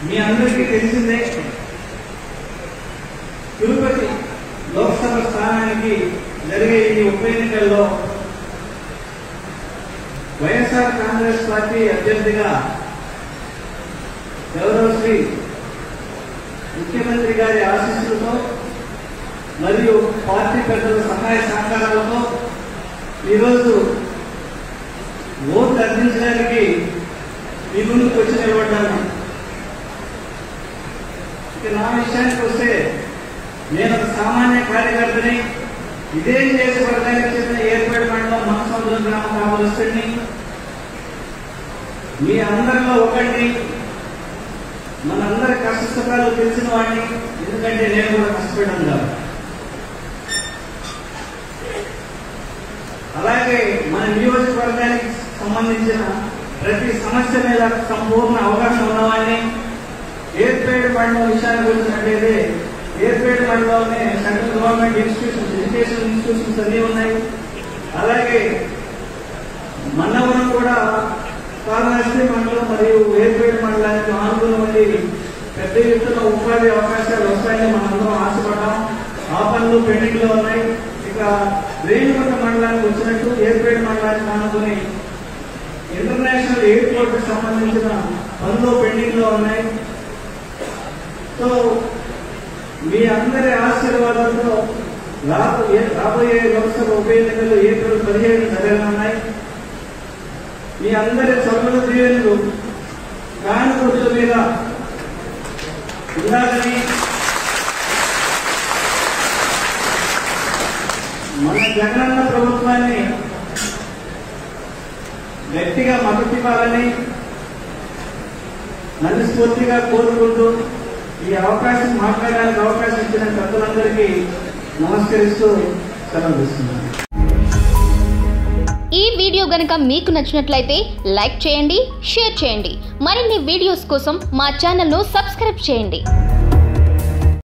మీ అందరికీ తెలిసిందే తిరుపతి లోక్సభ స్థానానికి జరిగే ఈ ఉప ఎన్నికల్లో వైఎస్ఆర్ కాంగ్రెస్ పార్టీ అభ్యర్థిగా గౌరవ శ్రీ ముఖ్యమంత్రి గారి ఆశీస్సులతో మరియు పార్టీ పెద్దల సహాయ సహకారాలతో ఈరోజు ఓట్లు అందించడానికి మీ ముందుకు వచ్చి నిలబడ్డాను ఇక నా విషయానికి వస్తే నేను ఒక సామాన్య కార్యకర్తని ఇదే నియోజకవర్గానికి చెందిన ఏర్పేట మండలం మనసముద్రం గ్రామ కావలస్తుని మీ అందరిలో ఒకటి మనందరి కష్ట సుఖాలు తెలిసిన వాడిని ఎందుకంటే నేను కూడా కష్టపడ్డాను కాబట్టి అలాగే మన నియోజకవర్గానికి సంబంధించిన ప్రతి సమస్య మీద సంపూర్ణ అవగాహన ఉన్నవాడిని ఏర్పేడు మండలం విషయానికి వచ్చినట్లయితే ఏర్పేడు మండలంలోనే central government institutions education institutions అన్ని ఉన్నాయి అలాగే మన్నవరం కూడా కాళహస్తి మండలం మరియు ఏర్పేడు మండలానికి ఆనుకుని ఉండి పెద్ద ఎత్తున ఉపాధి అవకాశాలు వస్తాయని మనందరం ఆశపడ్డాం ఆ పనులు పెండింగ్ లో ఉన్నాయి ఇక రేణుగుంట మండలానికి వచ్చినట్టు ఏర్పేడు మండలానికి ఆనుకుని ఇంటర్నేషనల్ ఎయిర్పోర్ట్ కి సంబంధించిన పనులు పెండింగ్ లో ఉన్నాయి సో మీ అందరి ఆశీర్వాదంతో రాబోయే రాబోయే లోక్సభ ఉప ఎన్నికలు ఏప్రిల్ పదిహేను జరగనున్నాయి మీ అందరి చదువుల దీవెనలు కానుకొట్ల మీద ఉండాలని మన జగనన్న ప్రభుత్వాన్ని గట్టిగా మద్దతు ఇవ్వాలని మనస్ఫూర్తిగా కోరుకుంటూ ఈ అవకాశం మాట్లాడడానికి అవకాశం ఇచ్చిన పెద్దలందరికీ నమస్కరిస్తూ సెలవు తీసుకున్నాను ఈ వీడియో గనుక మీకు నచ్చినట్లయితే లైక్ చేయండి షేర్ చేయండి మరిన్ని వీడియోస్ కోసం మా ఛానల్ను సబ్స్క్రైబ్ చేయండి